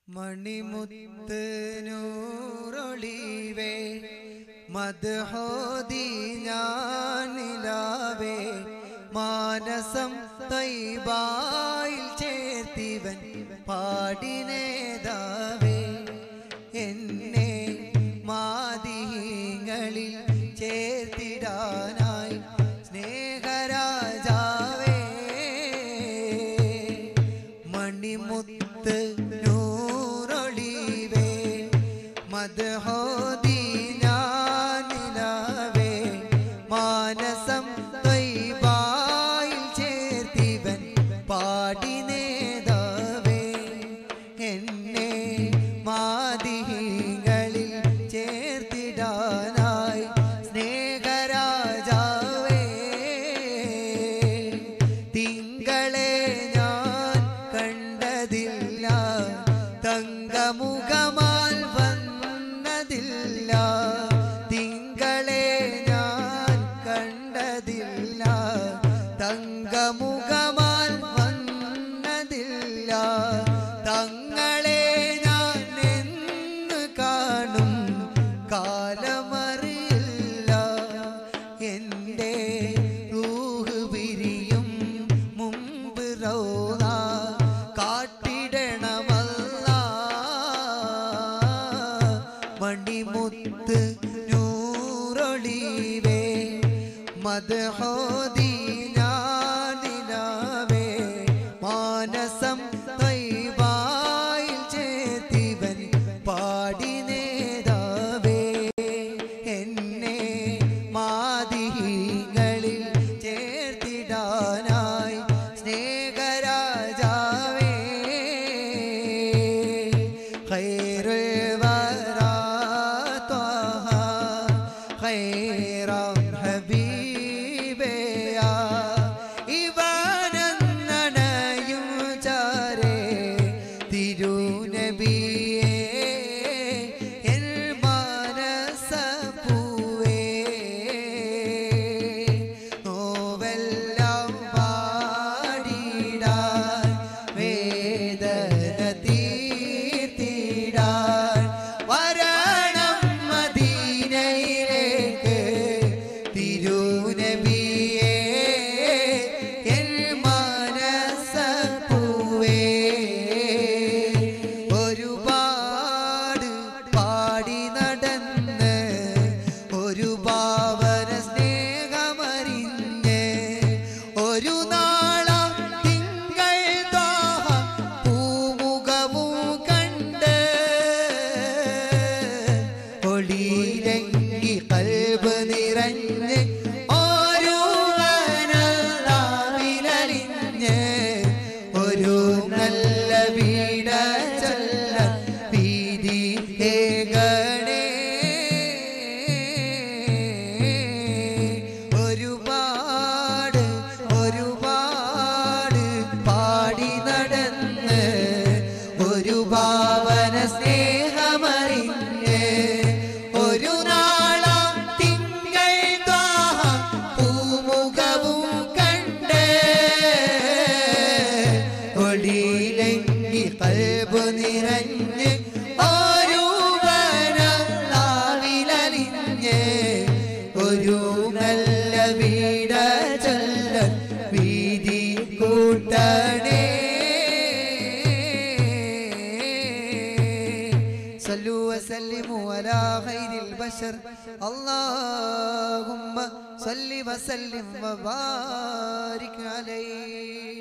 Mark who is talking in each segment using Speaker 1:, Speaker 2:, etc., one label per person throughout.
Speaker 1: മണിമുത്ത് നൂറൊളിവേ മദ്ഹോദി ഞാനിലാവേ മാനസം തൈബായിൽ ചേർത്തിവൻ പാടിനേതാവേ എന്നെ മാതിങ്ങളിൽ ചേർത്തിടാനായി സ്നേഹരാജാവേ മണിമുത്ത് നൂറൊളിവേ മദ്ഹോദി ഞാനിലാവേ മാനസം ത്വയ്ബായിൽ ചേർത്തിവൻ പാടി നേതാവേ എന്നെ മാതികളിൽ ചേർത്തിടാനായി സ്നേഹരാജാവേ തിങ്കളെ ഞാൻ കണ്ടതില്ല തങ്കമുഖമാൽ വന്നതില്ല തിങ്കളെ ഞാൻ കണ്ടതില്ല തങ്കമുഖമാൽ വന്നതില്ല തങ്ങളെ ഞാൻ എന്ന് കാണും കാലമറിയില്ല എൻ്റെ റൂഹ് പിരിയും മുമ്പ് റൗള കാട്ടിടണമല്ല മണിമുത്ത് നൂറൊളിവേ മദ്ഹോദി ഞാനിലാവേ മാനസം തൈബായിൽ ചേർത്തിവൻ പാടി നേതാവേ എന്നെ മാതികളിൽ ചേർത്തിടാനായി സ്നേഹരാജാവേ ഖൈറുൽ വറാ ത്വഹ ഖൈറം ഹബീബയാ ഇവനന്നണയും ചാരേ തിരുനബിയേ എൻ മനസ്സപ്പൂവേ നോവെല്ലാം പാടിടാൻ വേദന തീർത്തിടാൻ വരണം മദീനയിലേക്ക് തിരുനബിയേ എൻ മനസ്സപ്പൂവേ ഒരുപാട് പാടി നടന്ന് ഒരു പാവന സ്നേഹമറിഞ്ഞ് ഒരു നാളാം തിങ്കൾ ദാഹ പൂമുഖവും കണ്ട് ഒളിയിലെങ്കി കൽബ് നിറഞ്ഞ് ഓരോ വിലലിഞ്ഞ് ഒരു നല്ല വീട ചൊല്ല വീതി ഏകണേ ഒരുപാട് ഒരുപാട് പാടി നടന്ന് ഒരു ഭാവന സ്നേഹമറിഞ്ഞ് ഒരു നാളാം തിങ്കൾ ദ്വാഹ പൂമുഖവും കണ്ട് ഒളിയിലെങ്കി കൽബ് നിറഞ്ഞ് ഒരു വിലലിഞ്ഞ് ഒരു നല്ല വീട ചൊല്ല വീതി കൂട്ടണേ صلوا وسلموا على خير البشر اللهم صل وسلم وبارك عليه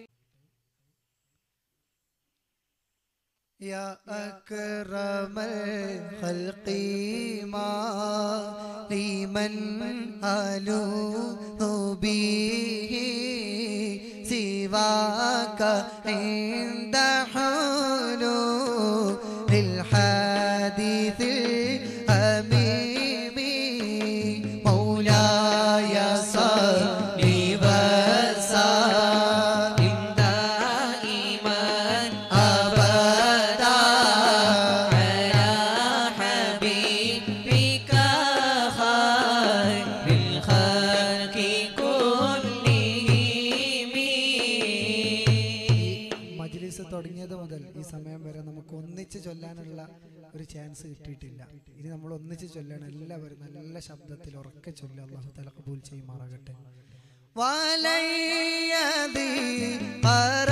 Speaker 1: يا أكرم الخلق ما لمن ألوذ به سواك عند حلول الحديث الأميم مولاي صل وسلم دائما أبدا على حبيبك خير الخلق كلهم
Speaker 2: മജ്ലിസ് തുടങ്ങിയത് മുതൽ ഈ നമുക്ക് ഒന്നിച്ച് ചൊല്ലാനുള്ള ഒരു ചാൻസ് കിട്ടിയിട്ടില്ല ഇനി നമ്മൾ ഒന്നിച്ച് ചൊല്ലണം എല്ലാവരും നല്ല ശബ്ദത്തിൽ ഉറക്കെ ചൊല്ലുക അള്ളാഹു തല കബൂൽ ചെയ്യുമാറാകട്ടെ
Speaker 1: ولن يضيق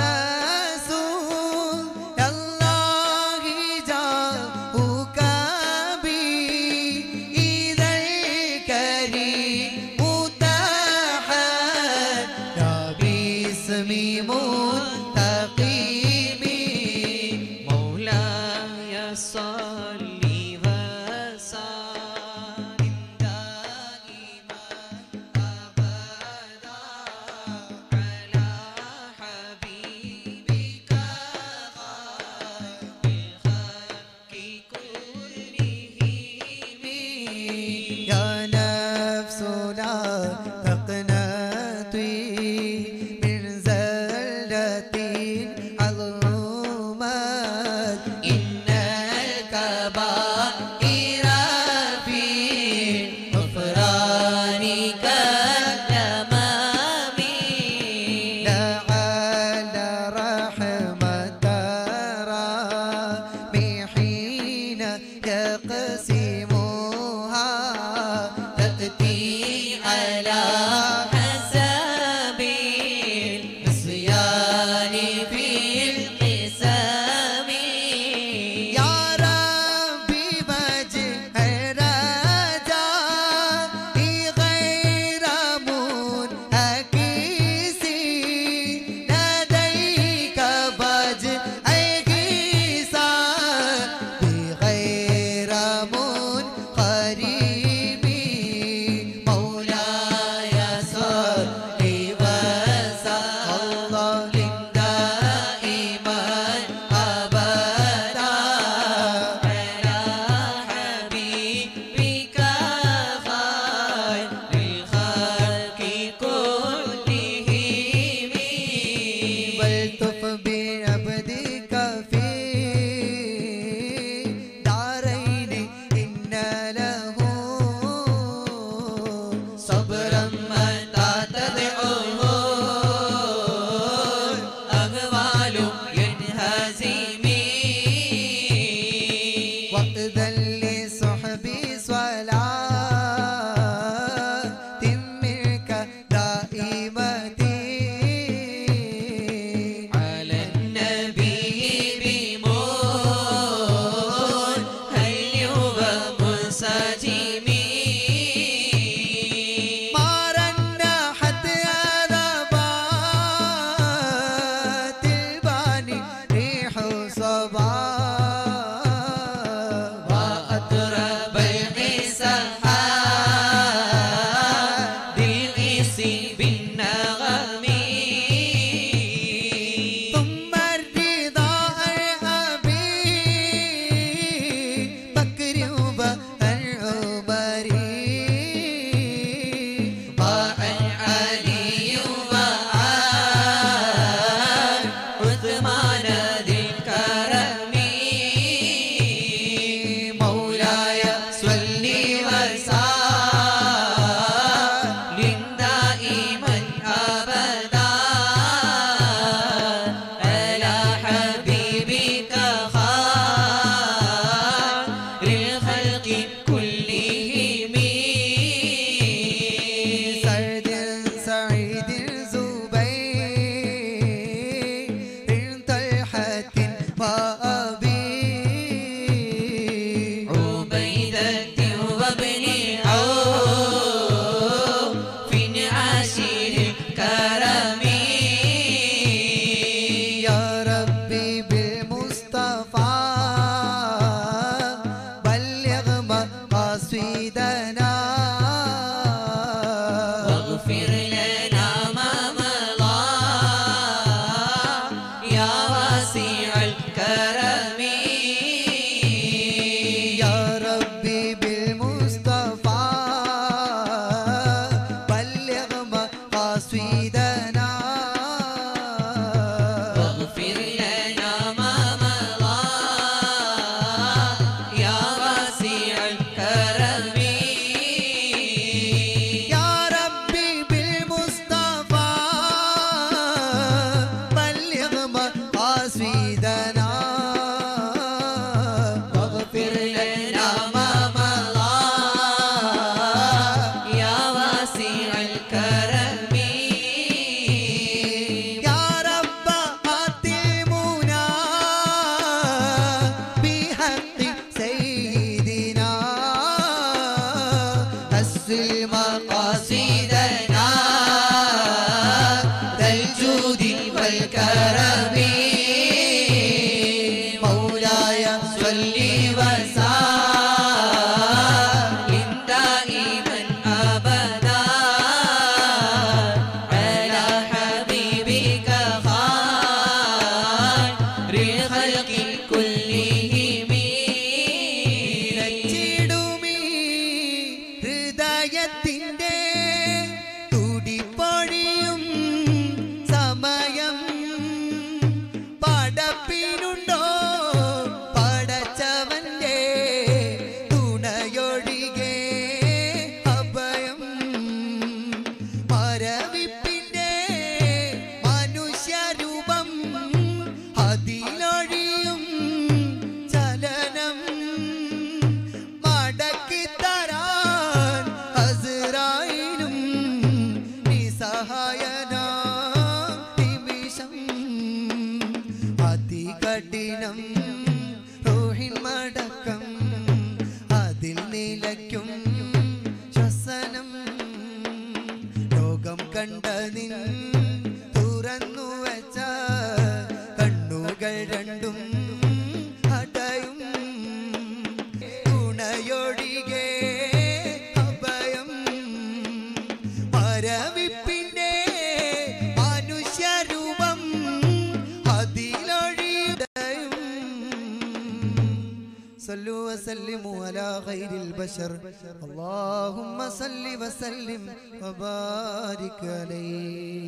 Speaker 1: رسول الله جاءك بي إذا الكريم تحيا باسم منتقم
Speaker 3: مولاي صل وسلم
Speaker 1: دائما أبدا
Speaker 3: على حبيبك خير الخلق كلهم
Speaker 1: يا نفس لا تقنطي من زلة عظمت إن الكبائر في غفران كالتمام لعل رحمة ربي حين يقسمها تأتي على حسب العصيان في القسم يا ربي وجه رجائي غير منعكس لديك وجه بغير منقرب مولاي صل وسلم دائما أبدا
Speaker 3: على حبيبك خير الخلق كلهم
Speaker 1: والتف بعبدك في دارين إن له صبرا متى تدعوه
Speaker 3: أغوال ينهزمي
Speaker 1: وقتا لصحبي صلاة منك دائمتي
Speaker 3: على النبي بمون هل ومنسجمي
Speaker 1: ما رنحت ربات الباني ريح صبا
Speaker 3: وأطرب الحسحات بالإس بالنغم
Speaker 1: ثم الرضا أبي بكر وعمري
Speaker 3: وعن علي وعن عثمان ذي الكرم
Speaker 1: مولاي صل وسلم
Speaker 3: دائما أبدا على حبيبك خير الخلق كلهم
Speaker 1: سعد سعيد زبير طلحة وأبي
Speaker 3: عبيدة وابن عوف عشير الكرم
Speaker 1: يا ربي بالمصطفى بلغ مقاصدنا
Speaker 3: واغفر لنا ما مضى يا واسع الكرم
Speaker 1: يا ربي بالمصطفى بلغ مقاصدنا
Speaker 3: واغفر لنا ما مضى يا واسع الكرم
Speaker 1: يا ربي കണ്ട നിൻ തുറന്നു വെച്ച കണ്ണുകൾ രണ്ടും അടയും തുണയൊഴികെ അഭയം മരവിപ്പിന്റെ മനുഷ്യരൂപം അതിലൊഴിയും صلوا وسلموا على خير البشر اللهم صل وسلم وبارك عليه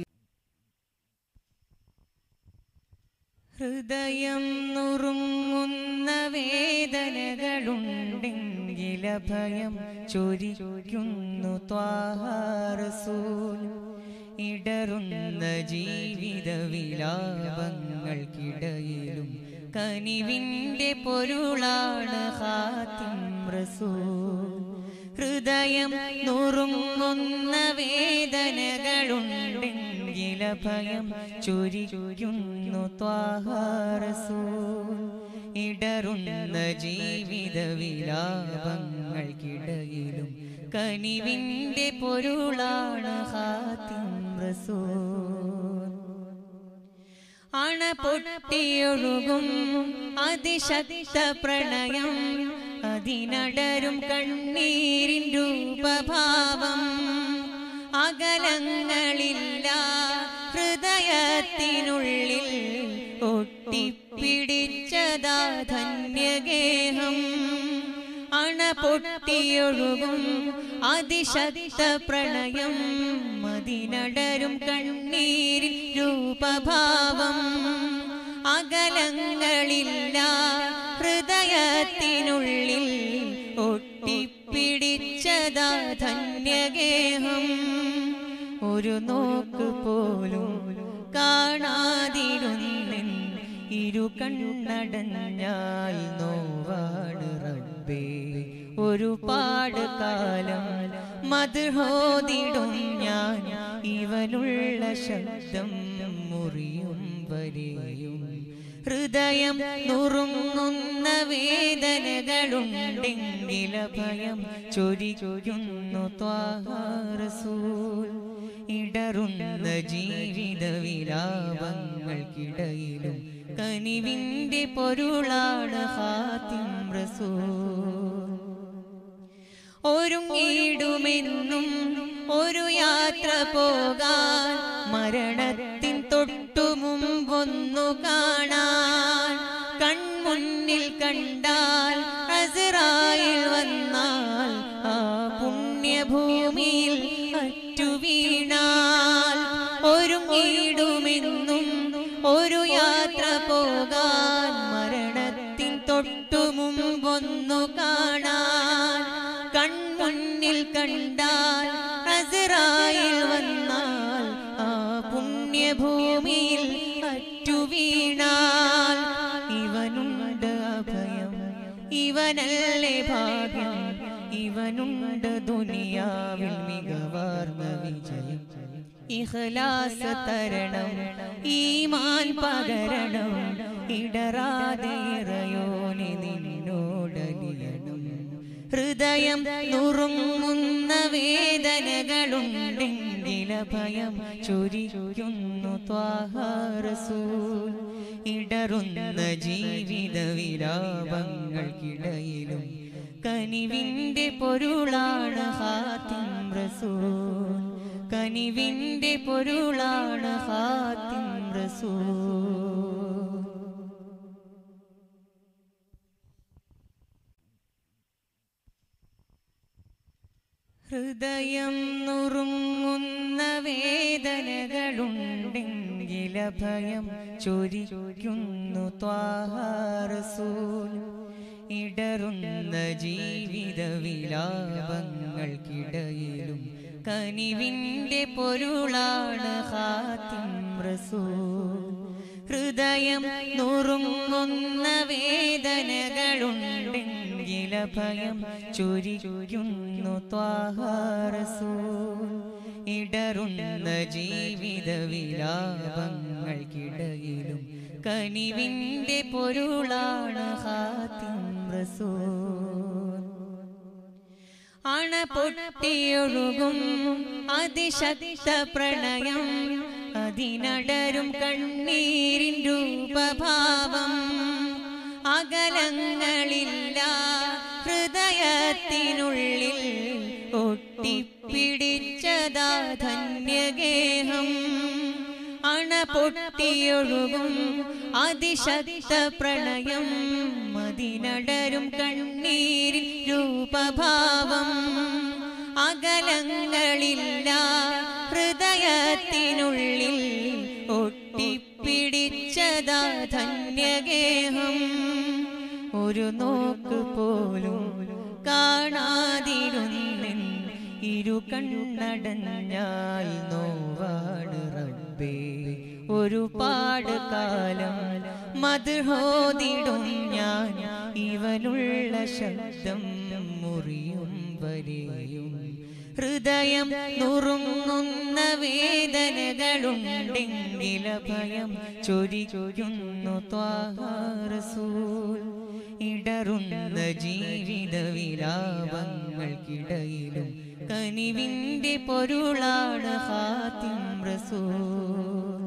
Speaker 4: ഹൃദയം നുറുങ്ങുന്ന വേദനകളുണ്ടെങ്കിൽ ഭയം ചൊരിക്കുന്നു ത്വാഹാറസൂൽ ഇടറുന്ന ജീവിത വിലാപങ്ങൾക്കിടയിലും കനിവിൻ്റെ പൊരുളാണ് ഹാത്തിം റസൂൽ ഹൃദയം നുറുങ്ങുന്ന വേദനകളുണ്ടെങ്കിൽ ഭയം ചൊരിക്കുന്നു ത്വാഹാറസൂൽ ഇടറുന്ന ജീവിത വിലാപങ്ങൾക്കിടയിലും കനിവിൻ്റെ പൊരുളാണ് ഹാത്തിം റസൂൽ അണ പൊട്ടിയൊഴുകും അതിശക്ത പ്രണയം അതിനടരും കണ്ണീരിൻ രൂപഭാവം അകലങ്ങളില്ല ഹൃദയത്തിനുള്ളിൽ ഒട്ടിപ്പിടിച്ചതാ ധന്യഗേഹം അണ പൊട്ടിയൊഴുകും അതിശക്ത പ്രണയം മതിനടരും കണ്ണീരിൽ രൂപഭാവം അകലങ്ങളില്ല ഹൃദയത്തിനുള്ളിൽ ഒട്ടിപ്പിടിച്ചതാ ധന്യഗേഹം ഒരു നോക്ക് പോലും കാണാതിരുന്നിൻ ഇരു കണ്ണടഞ്ഞാൽ നോവാണ് റബ്ബേ ഒരുപാട് കാലം മധുഹോതിടും ഞാൻ ഇവനുള്ള ശബ്ദം മുറിയും വരെയും ഹൃദയം നുറുങ്ങുന്ന വേദനകളുണ്ടെങ്കിൽ ഭയം ചൊരി ചൊരിയുന്നു ത്വാഹാറസൂൽ ഇടറുന്ന ജീവിത വിലാപങ്ങൾക്കിടയിലും കനിവിൻ്റെ പൊരുളാണ് ഹാത്തിം റസൂൽ ഒരുങ്ങിടുമെന്നും ഒരു യാത്ര പോകാൻ മരണത്തിൻ തൊട്ടു മുമ്പൊന്നു കാണാൻ കൺമുന്നിൽ കണ്ടാൽ അസറായിൽ വന്നാൽ ആ പുണ്യഭൂമിയിൽ അറ്റു വീണാൽ ഒരുങ്ങിടുമെന്നും ഒരു യാത്ര പോകാൻ മരണത്തിൻ തൊട്ടു മുമ്പൊന്നു കാണാൻ കൺമുന്നിൽ കണ്ടാൽ അസറായിൽ വന്നാൽ ആ പുണ്യഭൂമിയിൽ അറ്റു വീണാൽ ഇവനുണ്ട് അഭയം ഇവനല്ലേ ഭാഗ്യം ഇവനുണ്ട് ദുനിയാവിൽ മികവാർന്ന വിജയം ഇഖ്ലാസ് തരണം ഈമാൻ പകരണം ഇടറാതെ ഇറയോനെ നിന്നോടലിയണം ഹൃദയം നുറുങ്ങുന്ന വേദനകളുണ്ടെങ്കിൽ ഭയം ചൊരിയുന്നു ത്വാഹാറസൂൽ ഇടറുന്ന ജീവിത വിലാപങ്ങൾക്കിടയിലും കനിവിൻ്റെ പൊരുളാണ് ഹാത്തിം റസൂൽ കനിവിൻ്റെ പൊരുളാണ് ഹാത്തിം റസൂൽ ഹൃദയം നുറുങ്ങുന്ന വേദനകളുണ്ടെങ്കിൽ ഭയം ചൊരിക്കുന്നു ത്വാഹാറസൂൽ ഇടറുന്ന ജീവിത വിലാപങ്ങൾക്കിടയിലും കനിവിൻ്റെ പൊരുളാണ് ഹാത്തിം റസൂൽ ഹൃദയം നുറുങ്ങുന്ന വേദനകളുണ്ടെങ്കിൽ ഭയം ചൊരിയുന്നു ത്വാഹാറസൂൽ ഇടറുന്ന ജീവിത വിലാപങ്ങൾക്കിടയിലും കനിവിൻ്റെ പൊരുളാണ് ഹാത്തിം റസൂൽ അണ പൊട്ടിയൊഴുകും അതിശക്ത പ്രണയം അതിനടരും കണ്ണീരിൻ രൂപഭാവം അകലങ്ങളില്ല ഹൃദയത്തിനുള്ളിൽ ഒട്ടിപ്പിടിച്ചതാ ധന്യഗേഹം അണ പൊട്ടിയൊഴുകും അതിശക്ത പ്രണയം മതിനടരും കണ്ണീരിൽ രൂപഭാവം അകലങ്ങളില്ല ഹൃദയത്തിനുള്ളിൽ ഒട്ടിപ്പിടിച്ചതാ ധന്യഗേഹം ഒരു നോക്ക് പോലും കാണാതിരുന്നിൻ ഇരു കണ്ണടഞ്ഞാൽ നോവാണ് റബ്ബേ ഒരുപാട് കാലം മധുഹോതിടും ഞാൻ ഇവനുള്ള ശബ്ദം മുറിയും വരെയും ഹൃദയം നുറുങ്ങുന്ന വേദനകളുണ്ടെങ്കില ഭയം ചൊരി ചൊരിയുന്നു ത്വാഹാറസൂൽ ഇടറുന്ന ജീവിത വിലാപങ്ങൾക്കിടയിലും കനിവിന്റെ പൊരുളാണ് ഹാത്തിം റസൂൽ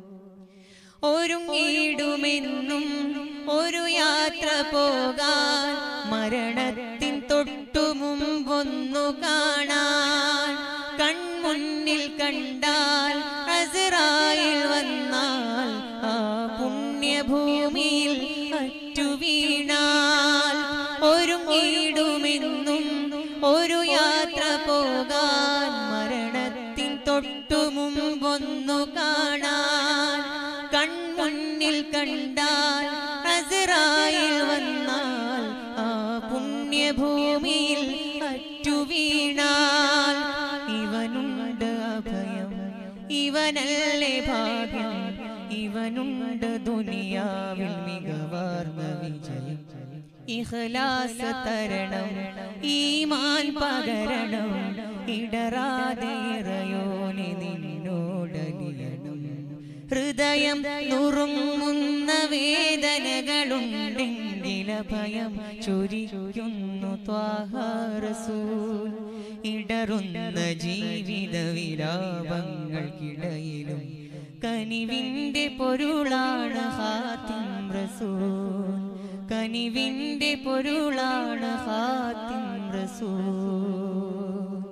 Speaker 4: ഒരുങ്ങിടുമെന്നും ഒരു യാത്ര പോകാൻ മരണത്തിൻ തൊട്ടു മുമ്പൊന്നു കാണാൻ കൺമുന്നിൽ കണ്ടാൽ അസറായിൽ വന്നാൽ ആ പുണ്യഭൂമിയിൽ അറ്റു വീണാൽ ഒരുങ്ങിടുമെന്നും ഒരു യാത്ര പോകാൻ മരണത്തിൻ തൊട്ടു മുമ്പൊന്നു കാണാൻ കൺമുന്നിൽ കണ്ടാൽ അസറായിൽ വന്നാൽ ആ പുണ്യഭൂമിയിൽ അറ്റു വീണാൽ ഇവനുണ്ട് അഭയം ഇവനല്ലേ ഭാഗ്യം ഇവനുണ്ട് ദുനിയാവിൽ മികവാർന്ന വിജയം ഇഖ്ലാസ് തരണം ഈമാൻ പകരണം ഇടറാതെ ഇറയോനെ നിന്നോടലിയണം ഹൃദയം നുറുങ്ങുന്ന വേദനകളുണ്ടെങ്കില ഭയം ചൊരിയുന്നു ത്വാഹാറസൂൽ ഇടറുന്ന ജീവിത വിലാപങ്ങൾക്കിടയിലും കനിവിന്റെ പൊരുളാണ് ഹാത്തിം റസൂൽ കനിവിന്റെ പൊരുളാണ് ഹാത്തിം റസൂൽ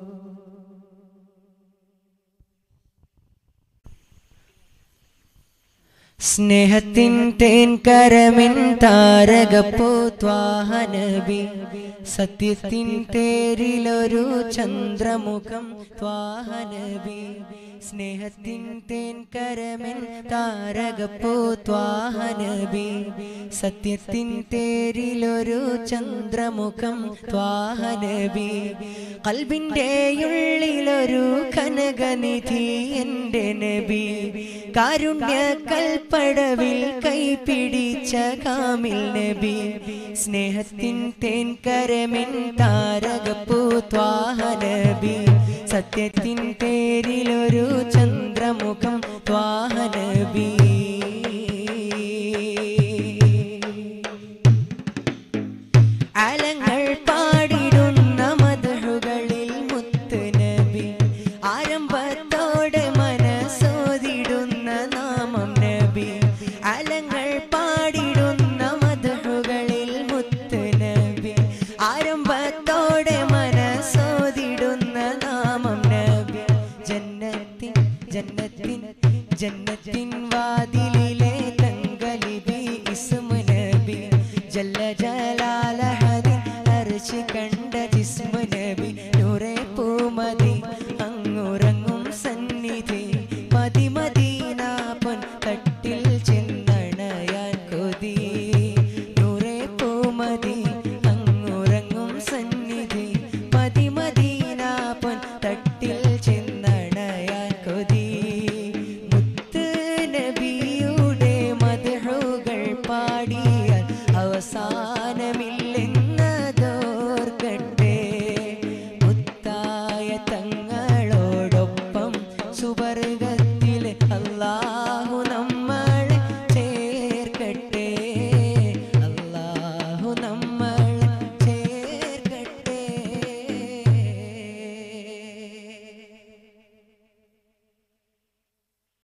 Speaker 5: സ്നേഹത്തിൻ തേൻ കരമിൻ താരകപ്പോ ത്വാഹനബി സത്യത്തിൻ തേരിലൊരു ചന്ദ്രമുഖം ത്വാഹനബി സ്നേഹത്തിൻ തേൻ കരമിൻ താരകപ്പോ ത്വാഹനബി സത്യത്തിൻ തേരിലൊരു ചന്ദ്രമുഖം ത്വാഹനബി കൽബിൻ്റെ ഉള്ളിലൊരു കനകനിധി എൻ്റെ നബി കാരുണ്യ കൽപ്പടവിൽ കൈപിടിച്ച കാമിൽ നബി സ്നേഹത്തിൻ തേൻ കരമിൻ താരകപ്പൂ ത്വാഹനബി സത്യത്തിൻ തേരിലൊരു ചന്ദ്രമുഖം ത്വാഹനബി അലങ്ങൾ പാടിടുന്ന മധുകളിൽ മുത്ത് നബി ആരംഭത്തോടെ മനസ്സോതിടുന്ന നാമം നബി അലങ്ങൾ പാടിടുന്ന മധുകളിൽ മുത്ത് നബി ആരംഭത്തോടെ മനസ്സോതിടുന്ന നാമം നബി ജന്നത്തിൻ ജന്നത്തിൻ ജന്നത്തിൻ വാതിലിലെ തങ്കലിബി ഇസ്മു നബി ജല്ല ജലാലഹദി അർശ് കണ്ട ജിസ്മു നബി നൂറെ പൂമതി അങ്ങുറങ്ങും സന്നിധി മതി മദീന പൊൻ തട്ടിൽ ചെന്നണയാൻ കൊതി നൂറെ പൂമതി അങ്ങുറങ്ങും സന്നിധി മതി മദീന പൊൻ തട്ടിൽ ചെന്നണയാൻ കൊതി മുത്ത് നബിയുടെ മധുകൾ പാടിയാൽ അവസാനമില്ല